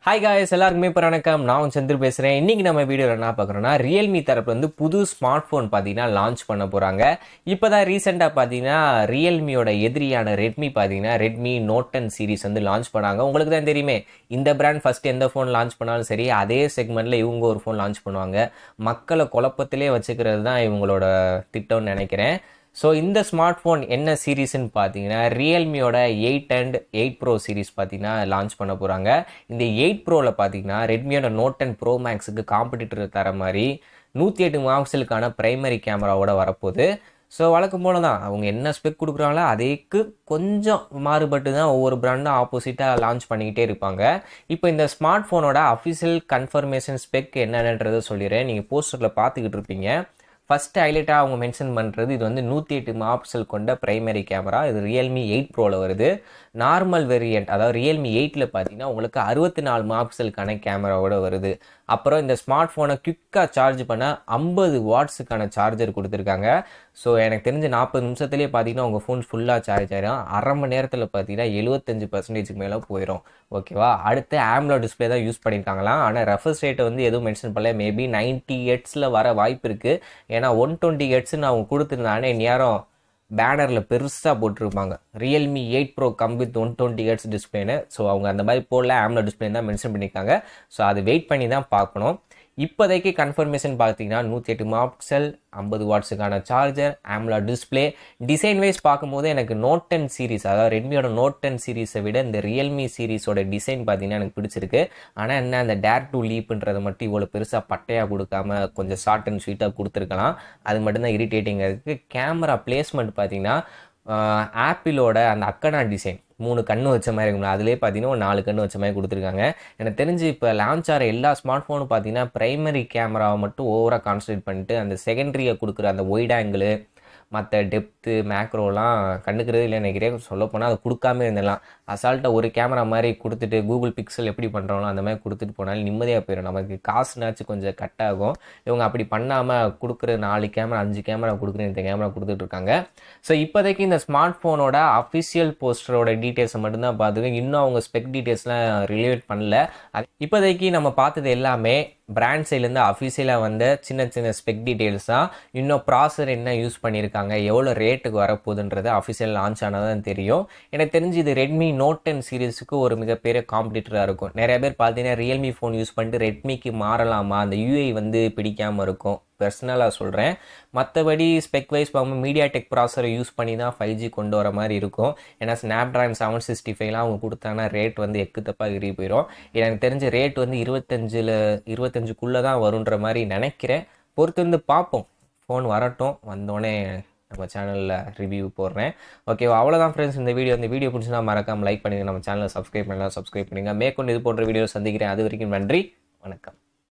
hi guys எல்லாருக்குமே இப்போ வணக்கம் நான் உன் சந்திர பேசுகிறேன் இன்றைக்கி நம்ம வீடியோவில் என்ன பார்க்குறோன்னா ரியல்மி தரப்பு வந்து புது ஸ்மார்ட் ஃபோன் பார்த்தீங்கன்னா லான்ச் பண்ண போகிறாங்க இப்போ தான் ரீசெண்டாக பார்த்தீங்கன்னா ரியல்மியோட எதிரியான ரெட்மி பார்த்தீங்கன்னா ரெட்மி நோட் டென் சீரிஸ் வந்து லான்ச் பண்ணாங்க உங்களுக்கு தான் தெரியுமே இந்த பிராண்ட் ஃபஸ்ட் எந்த ஃபோன் லான்ச் பண்ணாலும் சரி அதே செக்மெண்ட்டில் இவங்க ஒரு ஃபோன் லான்ச் பண்ணுவாங்க மக்களை குழப்பத்திலே வச்சுக்கிறது தான் இவங்களோட திட்டம்னு நினைக்கிறேன் ஸோ இந்த ஸ்மார்ட் ஃபோன் என்ன சீரீஸ்ன்னு பார்த்தீங்கன்னா ரியல்மியோட eight and eight pro series பார்த்தீங்கன்னா லான்ச் பண்ண போகிறாங்க இந்த எயிட் ப்ரோவில் பார்த்தீங்கன்னா ரெட்மியோட நோட் டென் ப்ரோ மேக்ஸுக்கு காம்படிட்டர் தர மாதிரி நூற்றி எட்டு மார்க்ஸலுக்கான பிரைமரி கேமராவோட வரப்போகுது ஸோ வழக்கம் போல தான் அவங்க என்ன ஸ்பெக் கொடுக்குறாங்களோ அதேக்கு கொஞ்சம் மாறுபட்டு தான் ஒவ்வொரு பிராண்டும் ஆப்போசிட்டாக லான்ச் பண்ணிக்கிட்டே இருப்பாங்க இப்போ இந்த ஸ்மார்ட் ஃபோனோட அஃபிஷியல் கன்ஃபர்மேஷன் ஸ்பெக் என்னென்னன்றதை சொல்லிடுறேன் நீங்கள் போஸ்டரில் பார்த்துக்கிட்டு இருப்பீங்க ஃபஸ்ட் ஹைலைட்டாக அவங்க மென்ஷன் பண்ணுறது இது வந்து நூற்றி எட்டு மாப்சல் கொண்ட பிரைமரி கேமரா இது ரியல்மி எயிட் ப்ரோவில் வருது நார்மல் வேரியண்ட் அதாவது ரியல்மி எயிட்டில் பார்த்தீங்கன்னா உங்களுக்கு அறுபத்தி நாலு மாப்சலுக்கான கேமராவோட வருது அப்புறம் இந்த ஸ்மார்ட் ஃபோனை குயிக்காக சார்ஜ் பண்ண ஐம்பது வாட்ஸுக்கான சார்ஜர் கொடுத்துருக்காங்க ஸோ எனக்கு தெரிஞ்ச நாற்பது நிமிஷத்துலேயே பார்த்தீங்கன்னா உங்கள் ஃபோன் ஃபுல்லாக சார்ஜ் ஆயிரும் அரை மணி நேரத்தில் பார்த்தீங்கன்னா எழுபத்தஞ்சு பர்சன்டேஜுக்கு மேலே போயிடும் ஓகேவா அடுத்து ஆம்லோ டிஸ்பிளே தான் யூஸ் பண்ணியிருக்காங்களாம் ஆனால் ரெஃபர்ஸ் ரேட்டை வந்து எதுவும் மென்ஷன் பண்ணல மேபி நைன்ட்டி எட்ஸில் வர வாய்ப்பு இருக்குது ஏன்னா ஒன் டுவெண்ட்டி எட்ஸ்ன்னு அவங்க கொடுத்துருந்தானே நேரம் பேனரில் பெருசாக போட்டிருப்பாங்க Realme eight pro come with one twenty hertz டிஸ்பிளேன்னு ஸோ அவங்க அந்த மாதிரி போடல ஆம்லோ டிஸ்பிளே தான் மென்ஷன் பண்ணியிருக்காங்க ஸோ அது வெயிட் பண்ணி தான் பார்க்கணும் இப்போதைக்கு கன்ஃபர்மேஷன் பார்த்தீங்கன்னா நூற்றி எட்டு மாப்சல் ஐம்பது வாட்ஸுக்கான charger AMOLED display design wise பார்க்கும்போது எனக்கு நோட் டென் சீரிஸ் அதாவது ரெட்மியோட நோட் டென் சீரிஸை விட இந்த ரியல்மி சீரிஸோட டிசைன் பார்த்தீங்கன்னா எனக்கு பிடிச்சிருக்கு ஆனால் என்ன அந்த டேர் டு லீப்புன்றதை மட்டும் இவ்வளோ பெருசாக பட்டையாக கொடுக்காம கொஞ்சம் ஷார்ட் அண்ட் ஸ்வீட்டாக கொடுத்துருக்கலாம் அது மட்டும்தான் இரிட்டேட்டிங்காக இருக்குது கேமரா பிளேஸ்மெண்ட் பார்த்தீங்கன்னா ஆப்பிளோட அந்த அக்கனா டிசைன் மூணு கண்ணு வச்ச மாதிரி இருக்கும்ல அதிலே பார்த்தீங்கன்னா ஒரு நாலு கண்ணு வச்ச மாதிரி கொடுத்துருக்காங்க எனக்கு தெரிஞ்சு இப்போ லான்ச் ஆகிற எல்லா ஸ்மார்ட் ஃபோனும் பார்த்தீங்கன்னா ப்ரைமரி கேமராவை மட்டும் ஓவராக கான்சன்ட்ரேட் பண்ணிட்டு அந்த செகண்டரியை கொடுக்குற அந்த ஒயிட் ஆங்கிள் மற்ற டெப்த்து மேக்ரோலாம் கண்டுக்கிறது இல்லை நினைக்கிறேன் சொல்லப்போனால் அதை கொடுக்காம இருந்துடலாம் அசால்ட்டாக ஒரு கேமரா மாதிரி கொடுத்துட்டு கூகுள் பிக்சல் எப்படி பண்ணுறாங்களோ அந்த மாதிரி கொடுத்துட்டு போனாலும் நிம்மதியாக போயிடும் நமக்கு காசுனாச்சும் கொஞ்சம் கட் ஆகும் இவங்க அப்படி பண்ணாமல் கொடுக்குற நாலு கேமரா அஞ்சு கேமரா கொடுக்குற இந்த கேமரா கொடுத்துட்ருக்காங்க ஸோ இப்போதைக்கு இந்த ஸ்மார்ட் ஃபோனோட அஃபிஷியல் போஸ்டரோட டீட்டெயில்ஸை மட்டும்தான் பார்த்துருக்கேன் இன்னும் அவங்க ஸ்பெக் டீட்டெயில்ஸ்லாம் ரிலேட் பண்ணல இப்போதைக்கு நம்ம பார்த்தது எல்லாமே பிராண்ட் சைட்லேருந்து அஃபிஷியலாக வந்த சின்ன சின்ன ஸ்பெக் டீட்டெயில்ஸ் தான் இன்னும் ப்ராசர் என்ன யூஸ் பண்ணியிருக்காங்க எவ்வளோ ரேட்டுக்கு வரப்போகுதுன்றது அஃபிஷியல் லான்ச் ஆனதான் தெரியும் எனக்கு தெரிஞ்சு இது ரெட்மி நோட் டென் சீரீஸுக்கு ஒரு மிகப்பெரிய காம்படிட்டராக இருக்கும் நிறைய பேர் பார்த்தீங்கன்னா ரியல்மி ஃபோன் யூஸ் பண்ணிட்டு ரெட்மிக்கு மாறலாமா அந்த யூஐ வந்து பிடிக்காமல் இருக்கும் பர்சனலாக சொல்கிறேன் மற்றபடி ஸ்பெக் வைஸ் பார்க்கும்போது மீடியா டெக் ப்ராசரை யூஸ் பண்ணி தான் ஃபைவ் ஜி கொண்டு வர மாதிரி இருக்கும் ஏன்னா ஸ்னாப் ட்ராகன் செவன் சிக்ஸ்டி ஃபைவ்லாம் அவங்க கொடுத்தாங்கன்னா ரேட் வந்து எக்கு தப்பாக எரி போயிடும் எனக்கு தெரிஞ்ச ரேட் வந்து இருபத்தஞ்சில் இருபத்தஞ்சுக்குள்ளே தான் வருன்ற மாதிரி நினைக்கிறேன் பொறுத்து வந்து பார்ப்போம் ஃபோன் வரட்டும் வந்தோடனே நம்ம சேனலில் ரிவ்யூ போடுறேன் ஓகே அவ்வளோதான் ஃப்ரெண்ட்ஸ் இந்த வீடியோ இந்த வீடியோ பிடிச்சினா மறக்காமல் லைக் பண்ணுங்கள் நம்ம சேனலை சப்ஸ்கிரைப் பண்ணலாம் சப்ஸ்கிரைப் பண்ணுங்கள் மேற்கொண்டு இது போன்ற வீடியோ சந்திக்கிறேன் அது வரைக்கும் நன்றி வணக்கம்